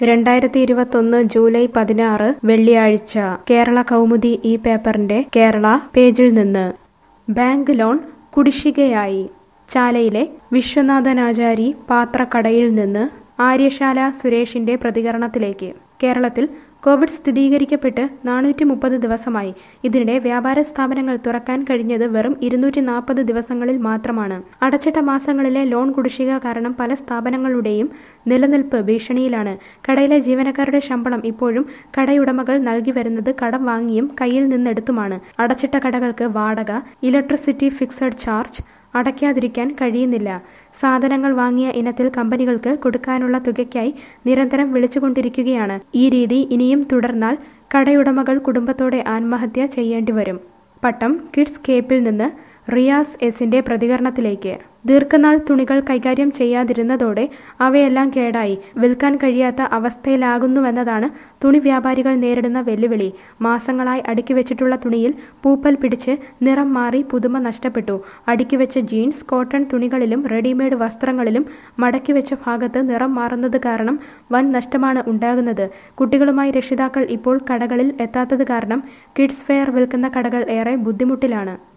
രണ്ടായിരത്തി ഇരുപത്തൊന്ന് ജൂലൈ പതിനാറ് വെള്ളിയാഴ്ച കേരള കൗമുദി ഈ പേപ്പറിന്റെ കേരള പേജിൽ നിന്ന് ബാങ്ക് ലോൺ കുടിശ്ശികയായി ചാലയിലെ വിശ്വനാഥനാചാരി പാത്രക്കടയിൽ നിന്ന് ആര്യശാല സുരേഷിന്റെ പ്രതികരണത്തിലേക്ക് കേരളത്തിൽ കോവിഡ് സ്ഥിരീകരിക്കപ്പെട്ട് നാനൂറ്റി മുപ്പത് ദിവസമായി ഇതിനിടെ വ്യാപാര സ്ഥാപനങ്ങൾ തുറക്കാൻ കഴിഞ്ഞത് വെറും ഇരുന്നൂറ്റി നാൽപ്പത് ദിവസങ്ങളിൽ മാത്രമാണ് അടച്ചിട്ട മാസങ്ങളിലെ ലോൺ കുടിശ്ശിക കാരണം പല സ്ഥാപനങ്ങളുടെയും നിലനിൽപ്പ് ഭീഷണിയിലാണ് കടയിലെ ജീവനക്കാരുടെ ശമ്പളം ഇപ്പോഴും കടയുടമകൾ നൽകി വരുന്നത് കടം വാങ്ങിയും കയ്യിൽ നിന്നെടുത്തുമാണ് അടച്ചിട്ട കടകൾക്ക് വാടക ഇലക്ട്രിസിറ്റി ഫിക്സഡ് ചാർജ് അടയ്ക്കാതിരിക്കാൻ കഴിയുന്നില്ല സാധനങ്ങൾ വാങ്ങിയ ഇനത്തിൽ കമ്പനികൾക്ക് കൊടുക്കാനുള്ള തുകയ്ക്കായി നിരന്തരം വിളിച്ചുകൊണ്ടിരിക്കുകയാണ് ഈ രീതി ഇനിയും തുടർന്നാൽ കടയുടമകൾ കുടുംബത്തോടെ ആത്മഹത്യ ചെയ്യേണ്ടി വരും പട്ടം കിഡ്സ് കേപ്പിൽ നിന്ന് റിയാസ് എസിന്റെ പ്രതികരണത്തിലേക്ക് ദീർഘനാൾ തുണികൾ കൈകാര്യം ചെയ്യാതിരുന്നതോടെ അവയെല്ലാം കേടായി വിൽക്കാൻ കഴിയാത്ത അവസ്ഥയിലാകുന്നുവെന്നതാണ് തുണി വ്യാപാരികൾ നേരിടുന്ന വെല്ലുവിളി മാസങ്ങളായി അടുക്കി വെച്ചിട്ടുള്ള തുണിയിൽ പൂപ്പൽ പിടിച്ച് നിറം മാറി പുതുമ നഷ്ടപ്പെട്ടു അടുക്കി വെച്ച ജീൻസ് കോട്ടൺ തുണികളിലും റെഡിമെയ്ഡ് വസ്ത്രങ്ങളിലും മടക്കി വെച്ച ഭാഗത്ത് നിറം മാറുന്നത് കാരണം വൻ നഷ്ടമാണ് ഉണ്ടാകുന്നത് കുട്ടികളുമായി രക്ഷിതാക്കൾ ഇപ്പോൾ കടകളിൽ എത്താത്തത് കാരണം കിഡ്സ് വെയർ വിൽക്കുന്ന കടകൾ ഏറെ ബുദ്ധിമുട്ടിലാണ്